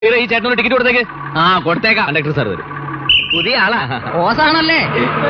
ഇവിടെ ഈ ചേട്ടനോട് ടിക്കറ്റ് കൊടുത്തേക്ക് ആ കൊടുത്തേക്കാം കണ്ടക്ടർ സാർ വരും പുതിയ ആളാ ഓസാണല്ലേ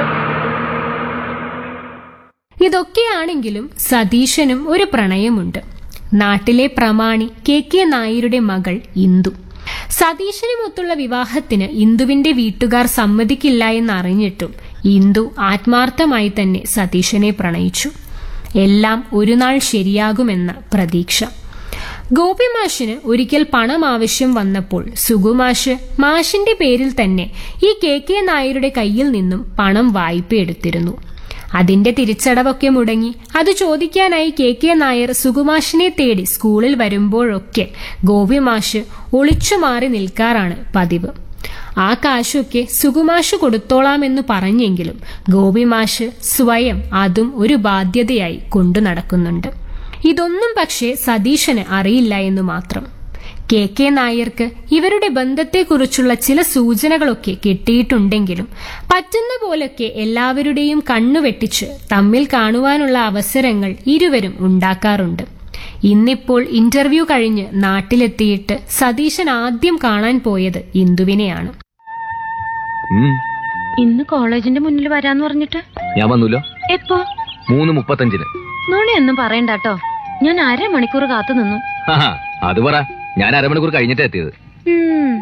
ഇതൊക്കെയാണെങ്കിലും സതീശനും ഒരു പ്രണയമുണ്ട് നാട്ടിലെ പ്രമാണി കെ കെ നായരുടെ മകൾ ഇന്ദു സതീശനുമൊത്തുള്ള വിവാഹത്തിന് ഇന്ദുവിന്റെ വീട്ടുകാർ സമ്മതിക്കില്ല എന്നറിഞ്ഞിട്ടും ഇന്ദു ആത്മാർത്ഥമായി തന്നെ സതീശനെ പ്രണയിച്ചു എല്ലാം ഒരു നാൾ ശരിയാകുമെന്ന പ്രതീക്ഷ ഗോപിമാഷിന് ഒരിക്കൽ പണം ആവശ്യം വന്നപ്പോൾ സുകുമാഷ് മാഷിന്റെ പേരിൽ തന്നെ ഈ കെ കെ നായരുടെ കയ്യിൽ നിന്നും പണം വായ്പയെടുത്തിരുന്നു അതിന്റെ തിരിച്ചടവൊക്കെ മുടങ്ങി അത് ചോദിക്കാനായി കെ കെ നായർ സുകുമാഷിനെ തേടി സ്കൂളിൽ വരുമ്പോഴൊക്കെ ഗോപിമാഷ് ഒളിച്ചു മാറി നിൽക്കാറാണ് പതിവ് ആ കാശൊക്കെ സുകുമാഷ് കൊടുത്തോളാമെന്ന് പറഞ്ഞെങ്കിലും ഗോപിമാഷ് സ്വയം അതും ഒരു ബാധ്യതയായി കൊണ്ടു നടക്കുന്നുണ്ട് ഇതൊന്നും പക്ഷേ സതീശന് അറിയില്ല എന്ന് മാത്രം കെ കെ നായർക്ക് ഇവരുടെ ബന്ധത്തെക്കുറിച്ചുള്ള ചില സൂചനകളൊക്കെ കിട്ടിയിട്ടുണ്ടെങ്കിലും പറ്റുന്ന പോലൊക്കെ എല്ലാവരുടെയും കണ്ണുവെട്ടിച്ച് തമ്മിൽ കാണുവാനുള്ള അവസരങ്ങൾ ഇരുവരും ഉണ്ടാക്കാറുണ്ട് ഇന്നിപ്പോൾ ഇന്റർവ്യൂ കഴിഞ്ഞ് നാട്ടിലെത്തിയിട്ട് സതീശൻ ആദ്യം കാണാൻ പോയത് ഇന്ദുവിനെയാണ് ഉം, ഇന്ന് കോളേജിന്റെ മുന്നിൽ വരാന്ന് പറഞ്ഞിട്ട് ഞാൻ വന്നൂല്ലോ എപ്പോ മൂന്ന് മുപ്പത്തഞ്ചിന് നുണയൊന്നും പറയണ്ടാട്ടോ ഞാൻ അരമണിക്കൂർ കാത്തു നിന്നു ആഹാ, അത് പറ ഞാൻ അരമണിക്കൂർ കഴിഞ്ഞിട്ടാ എത്തിയത് ഉം.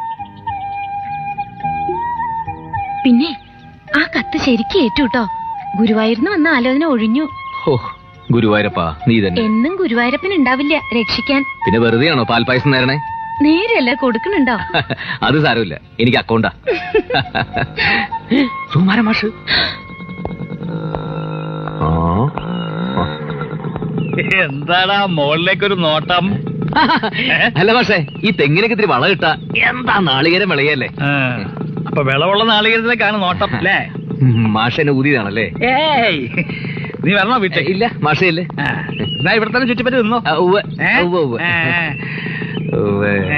പിന്നെ ആ കത്ത് ശരിക്കും ഏറ്റു കേട്ടോ ഗുരുവായൂരിന്ന് വന്ന ആലോചന ഒഴിഞ്ഞു ഓ ഗുരുവായൂരപ്പാ നീ തന്നെ എന്നും ഗുരുവായൂരപ്പൻ ഉണ്ടാവില്ല രക്ഷിക്കാൻ പിന്നെ വെറുതെയാണോ പാൽപ്പായസം നേരണേ നേരെയല്ല കൊടുക്കണുണ്ടോ അത് സാരമില്ല എനിക്ക് അക്കൗണ്ടാ സുമാര മാഷ് ആ, ആ. എന്താടാ മോളിലേക്കൊരു നോട്ടം അല്ല മാഷേ ഈ തെങ്ങിനൊക്കെ ഇത്തിരി വളം കിട്ടാ എന്താ നാളികേരം വിളയല്ലേ ആ, അപ്പൊ വിളവുള്ള നാളികേരത്തിലേക്കാണ് നോട്ടം അല്ലേ മാഷനെ ഊതിയതാണല്ലേ ഏയ് നീ വരണോ വീട്ടിൽ ഇല്ല മാഷയല്ലേ എന്നാ ഇവിടെ തന്നെ ചുറ്റിപ്പറ്റി നിന്നോ ആ, ഉവ്വ്. ഏ? ഉവ്വ്, ഉവ്വ്. ഏ, ഉവ്വ്. ഏ.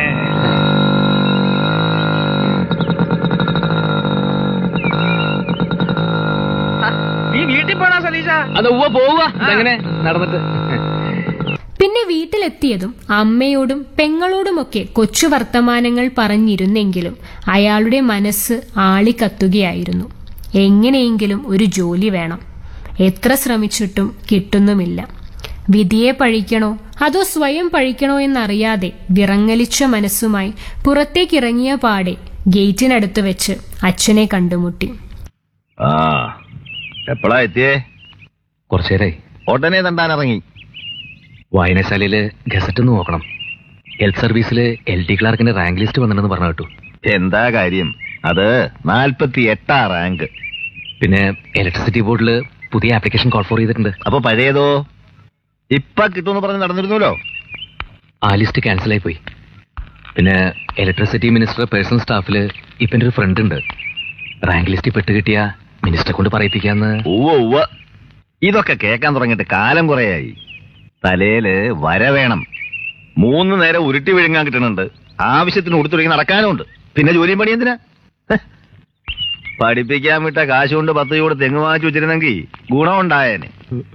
ആ, നീ വീട്ടിൽ പോണോ സലീഷ അത് ഉവ്വ പോവുക എങ്ങനെ നടന്നിട്ട് പിന്നെ വീട്ടിലെത്തിയതും അമ്മയോടും പെങ്ങളോടുമൊക്കെ കൊച്ചു വർത്തമാനങ്ങൾ പറഞ്ഞിരുന്നെങ്കിലും അയാളുടെ മനസ്സ് ആളിക്കത്തുകയായിരുന്നു എങ്ങനെയെങ്കിലും ഒരു ജോലി വേണം എത്ര ശ്രമിച്ചിട്ടും കിട്ടുന്നുമില്ല വിധിയെ പഴിക്കണോ അതോ സ്വയം പഴിക്കണോ എന്നറിയാതെ വിറങ്ങലിച്ച മനസ്സുമായി പുറത്തേക്കിറങ്ങിയ പാടെ ഗേറ്റിനടുത്ത് വെച്ച് അച്ഛനെ കണ്ടുമുട്ടി ആ എപ്പോഴാ എത്തിയേ കുറച്ചേരായി ഉടനെ തണ്ടാൻ ഇറങ്ങി വായനശാലയില് ഗസറ്റ് ഒന്ന് നോക്കണം ഹെൽത്ത് സർവീസില് എൽ ഡി ക്ലാർക്കിന്റെ റാങ്ക് ലിസ്റ്റ് വന്നിട്ടുണ്ടെന്ന് പറഞ്ഞു കേട്ടു എന്താ കാര്യം അത് നാൽപ്പത്തി എട്ടാ റാങ്ക് പിന്നെ ഇലക്ട്രിസിറ്റി ബോർഡിൽ പുതിയ ആപ്ലിക്കേഷൻ കോൾ ഫോർ ചെയ്തിട്ടുണ്ട് അപ്പൊ പഴയതോ ഇപ്പൊ കിട്ടുമെന്ന് പറഞ്ഞ് നടന്നിരുന്നല്ലോ ആ ലിസ്റ്റ് ക്യാൻസൽ ആയി പോയി പിന്നെ ഇലക്ട്രിസിറ്റി മിനിസ്റ്റർ പേഴ്സണൽ സ്റ്റാഫില് ഇപ്പൊ എന്റെ ഒരു ഫ്രണ്ട് ഉണ്ട് റാങ്ക് ലിസ്റ്റിൽ പെട്ട് കിട്ടിയ മിനിസ്റ്ററെ കൊണ്ട് പറയിപ്പിക്കാന്ന് ഉവ്വ ഉവ്വ ഇതൊക്കെ കേൾക്കാൻ തുടങ്ങിയിട്ട് കാലം കുറയായി തലയില് വര വേണം മൂന്ന് നേരം ഉരുട്ടി വിഴുങ്ങാൻ കിട്ടുന്നുണ്ട് ആവശ്യത്തിന് ഉടുത്തുടങ്ങി നടക്കാനുമുണ്ട് പിന്നെ ജോലിയും പണി എന്തിനാ ഹ്. പഠിപ്പിക്കാൻ വിട്ട കാശ് കൊണ്ട് പത്ത് ചൂട് തെങ്ങ് വാങ്ങിച്ചു വെച്ചിരുന്നെങ്കിൽ ഗുണമുണ്ടായേനെ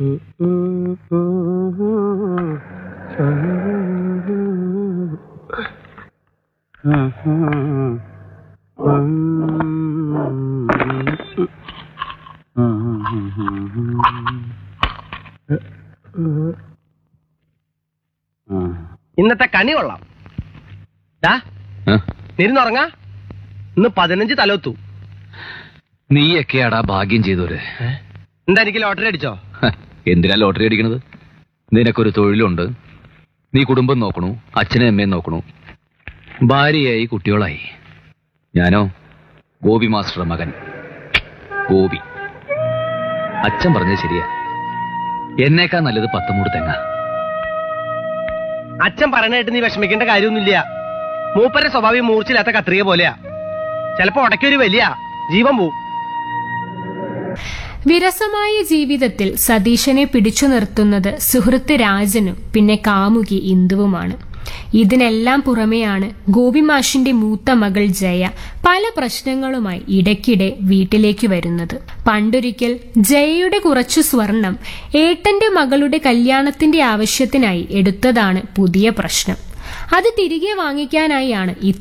ഇന്നത്തെ കണി കൊള്ളാം ഡാ ആ? തിരുന്നുറങ്ങാ ഇന്ന് പതിനഞ്ച് തലോത്തു നീയൊക്കെയാടാ ഭാഗ്യം ചെയ്തോര് എന്താ എനിക്ക് ലോട്ടറി അടിച്ചോ ഹ, എന്തിനാ ലോട്ടറി അടിക്കണത് നിനക്കൊരു തൊഴിലുണ്ട് നീ കുടുംബം നോക്കണു അച്ഛനും അമ്മയും നോക്കണു ഭാര്യയായി കുട്ടികളായി ഞാനോ ഗോപി മാസ്റ്ററുടെ മകൻ ഗോപി അച്ഛൻ പറഞ്ഞത് ശരിയാ എന്നേക്കാ നല്ലത് പത്തുമൂട് തെങ്ങ അച്ഛൻ പറയണായിട്ട് നീ വിഷമിക്കേണ്ട കാര്യമൊന്നുമില്ല മൂപ്പരുടെ സ്വഭാവം മൂർച്ചയില്ലാത്ത കത്രിക പോലെയാ ചിലപ്പോ ഉടക്കൊരു വലിയ ജീവൻ പോവും വിരസമായ ജീവിതത്തിൽ സതീശനെ പിടിച്ചു നിർത്തുന്നത് സുഹൃത്ത് രാജനും പിന്നെ കാമുകി ഇന്ദുവുമാണ് ഇതിനെല്ലാം പുറമെയാണ് ഗോപിമാഷിന്റെ മൂത്ത മകൾ ജയ പല പ്രശ്നങ്ങളുമായി ഇടയ്ക്കിടെ വീട്ടിലേക്ക് വരുന്നത് പണ്ടൊരിക്കൽ ജയയുടെ കുറച്ചു സ്വർണം ഏട്ടന്റെ മകളുടെ കല്യാണത്തിന്റെ ആവശ്യത്തിനായി എടുത്തതാണ് പുതിയ പ്രശ്നം അത് തിരികെ വാങ്ങിക്കാനായാണ്